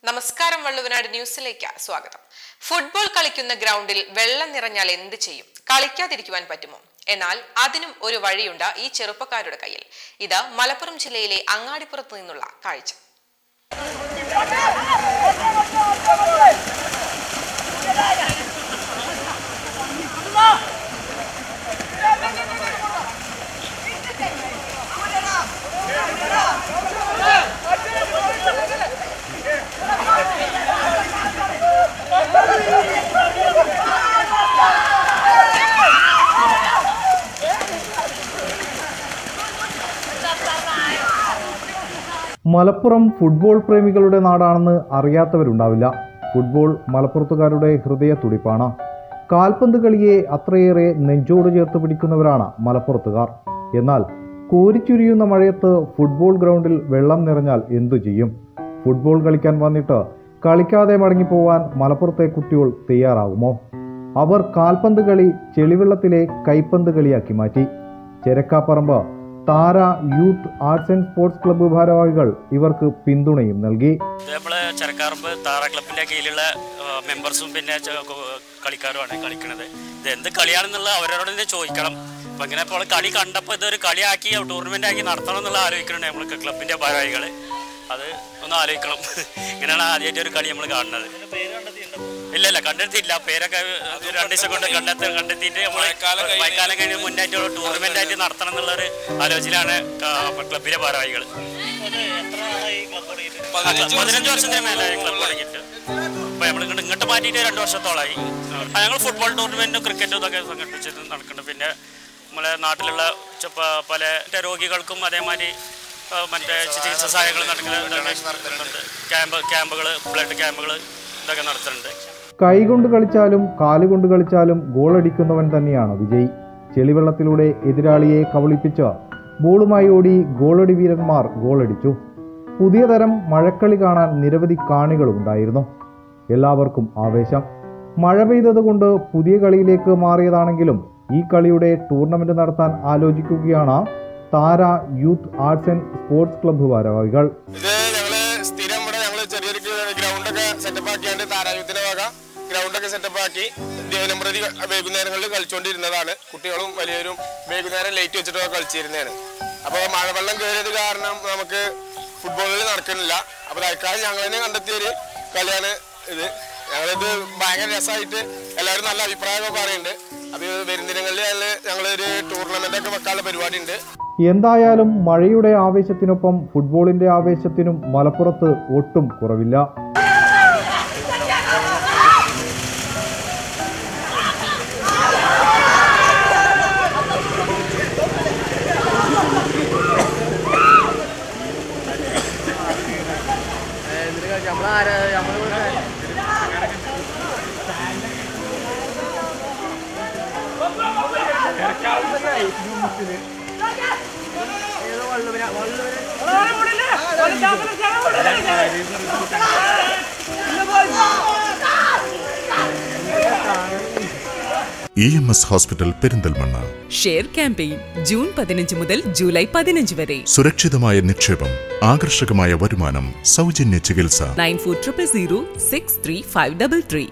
നമസ്കാരം വള്ളുവനാട് ന്യൂസിലേക്ക് സ്വാഗതം ഫുട്ബോൾ കളിക്കുന്ന ഗ്രൗണ്ടിൽ വെള്ളം നിറഞ്ഞാൽ എന്ത് ചെയ്യും കളിക്കാതിരിക്കുവാൻ പറ്റുമോ എന്നാൽ അതിനും ഒരു വഴിയുണ്ട് ഈ ചെറുപ്പക്കാരുടെ കയ്യിൽ ഇത് മലപ്പുറം ജില്ലയിലെ അങ്ങാടിപ്പുറത്ത് നിന്നുള്ള കാഴ്ച മലപ്പുറം ഫുട്ബോൾ പ്രേമികളുടെ നാടാണെന്ന് അറിയാത്തവരുണ്ടാവില്ല ഫുട്ബോൾ മലപ്പുറത്തുകാരുടെ ഹൃദയ തുടിപ്പാണ് കാൽപന്ത് കളിയെ അത്രയേറെ നെഞ്ചോട് ചേർത്ത് പിടിക്കുന്നവരാണ് മലപ്പുറത്തുകാർ എന്നാൽ കോരിച്ചുരിയുന്ന മഴയത്ത് ഫുട്ബോൾ ഗ്രൗണ്ടിൽ വെള്ളം നിറഞ്ഞാൽ എന്തു ചെയ്യും ഫുട്ബോൾ കളിക്കാൻ വന്നിട്ട് കളിക്കാതെ മടങ്ങിപ്പോവാൻ മലപ്പുറത്തെ കുട്ടികൾ തയ്യാറാകുമോ അവർ കാൽപന്ത് കളി ചെളിവെള്ളത്തിലെ കൈപ്പന്ത് കളിയാക്കി മാറ്റി Cherakkaparamba Thara youth arts and sports club ഭാരവാഹികൾ ഇവർക്ക് പിന്തുണയും നൽകി ഇത് നമ്മള് ചെറുക്കാറുമ്പ് താറ ക്ലബിന്റെ കീഴിലുള്ള മെമ്പേഴ്സും പിന്നെ ചെ- കൊ- കളിക്കാരുമാണ് കളിക്കുന്നത് ഇത് എന്ത് കളിയാണെന്നുള്ള അവരോട് തന്നെ ചോദിക്കണം അപ്പൊ ഇങ്ങനെ ഇപ്പോൾ കളി കണ്ടപ്പോൾ ഇതൊരു കളിയാക്കി ടൂർണമെന്റ് ആക്കി നടത്തണം എന്നുള്ള ആലോചിക്കുന്നുണ്ട് നമ്മൾ ക്ലബിന്റെ ഭാരവാഹികൾ അത് ഒന്ന് ആലോചിക്കണം ഇങ്ങനെയാണ് ആദ്യമായിട്ട് ഒരു കളി നമ്മൾ കാണുന്നത് ഇല്ല ഇല്ല കണ്ടെത്തിയില്ല പേരൊക്കെ ഒരു രണ്ട് ദിവസം കൊണ്ട് കണ്ടെത്തി കണ്ടെത്തിയിട്ട് നമ്മൾ മഴക്കാലം കഴിഞ്ഞ് മുന്നായിട്ടുള്ള ടൂർണമെന്റ് ആയിട്ട് നടത്തണം എന്നുള്ളൊരു ആലോചനയാണ് ക്ലബിലെ ഭാരവാഹികൾ പതിനഞ്ച് വർഷത്തിന് മേലായി ക്ലബ് തുടങ്ങിയിട്ട് അപ്പൊ നമ്മൾ ഇങ്ങോട്ട് ഇങ്ങോട്ട് മാറ്റിയിട്ട് രണ്ട് വർഷത്തോളമായി ആ, ഞങ്ങൾ ഫുട്ബോൾ ടൂർണമെന്റും ക്രിക്കറ്റും ഇതൊക്കെ സംഘടിപ്പിച്ചിട്ട് നടക്കുന്നുണ്ട് പിന്നെ നമ്മളെ നാട്ടിലുള്ള ചെ- പ- പല രോഗികൾക്കും അതേമാതിരി ആ, മറ്റേ ചികിത്സാ സഹായങ്ങൾ നടക്കുന്നുണ്ട് ക്യാമ്പ് ക്യാമ്പുകൾ ബ്ലഡ് ക്യാമ്പുകൾ ഇതൊക്കെ നടത്തുന്നുണ്ട് കൈകൊണ്ട് കളിച്ചാലും കാലുകൊണ്ട് കളിച്ചാലും ഗോളടിക്കുന്നവൻ തന്നെയാണ് വിജയ് ചെളിവെള്ളത്തിലൂടെ എതിരാളിയെ കബളിപ്പിച്ച് ബോളുമായി ഓടി ഗോളടി വീരന്മാർ ഗോളടിച്ചു പുതിയ തരം മഴക്കളി കാണാൻ നിരവധി കാണികളും ഉണ്ടായിരുന്നു എല്ലാവർക്കും ആവേശം മഴ പെയ്തതുകൊണ്ട് പുതിയ കളിയിലേക്ക് മാറിയതാണെങ്കിലും ഈ കളിയുടെ ടൂർണമെന്റ് നടത്താൻ ആലോചിക്കുകയാണ് Thara youth arts and sports club ഭാരവാഹികൾ ഇത് ഞങ്ങള് സ്ഥിരം ഇവിടെ ഞങ്ങള് ചെറിയൊരു ഗ്രൗണ്ടൊക്കെ സെറ്റപ്പ് ആക്കിയാണ്ട് താരായുധത്തിന്റെ വക ഗ്രൗണ്ടൊക്കെ സെറ്റപ്പ് ആക്കി ദേവനം പ്രതി വൈകുന്നേരങ്ങളിൽ കളിച്ചുകൊണ്ടിരുന്നതാണ് കുട്ടികളും വലിയവരും വൈകുന്നേരം ലൈറ്റ് വെച്ചിട്ടൊക്കെ കളിച്ചിരുന്നതാണ് അപ്പോൾ മഴവെള്ളം കയറിയത് കാരണം നമുക്ക് ഫുട്ബോളിൽ നടക്കുന്നില്ല അപ്പോൾ തൽക്കാലം ഞങ്ങൾ തന്നെ കണ്ടെത്തിയൊരു കളിയാണ് ഇത് ഞങ്ങളിത് ഭയങ്കര രസമായിട്ട് എല്ലാവരും നല്ല അഭിപ്രായമൊക്കെ പറയുന്നുണ്ട് അപ്പോൾ വരും ദിനങ്ങളിൽ ഞങ്ങൾ ഞങ്ങളൊരു ടൂർണമെന്റ് ഒക്കെ വെക്കാനുള്ള പരിപാടി ഉണ്ട് എന്തായാലും മഴയുടെ ആവേശത്തിനൊപ്പം ഫുട്ബോളിന്റെ ആവേശത്തിനും മലപ്പുറത്ത് ഒട്ടും കുറവില്ല E M S hospital Perinthalmanna share campaign June പതിനഞ്ച് മുതൽ ജൂലൈ പതിനഞ്ച് വരെ സുരക്ഷിതമായ നിക്ഷേപം ആകർഷകമായ വരുമാനം സൗജന്യ ചികിത്സ nine four triple zero six three five double three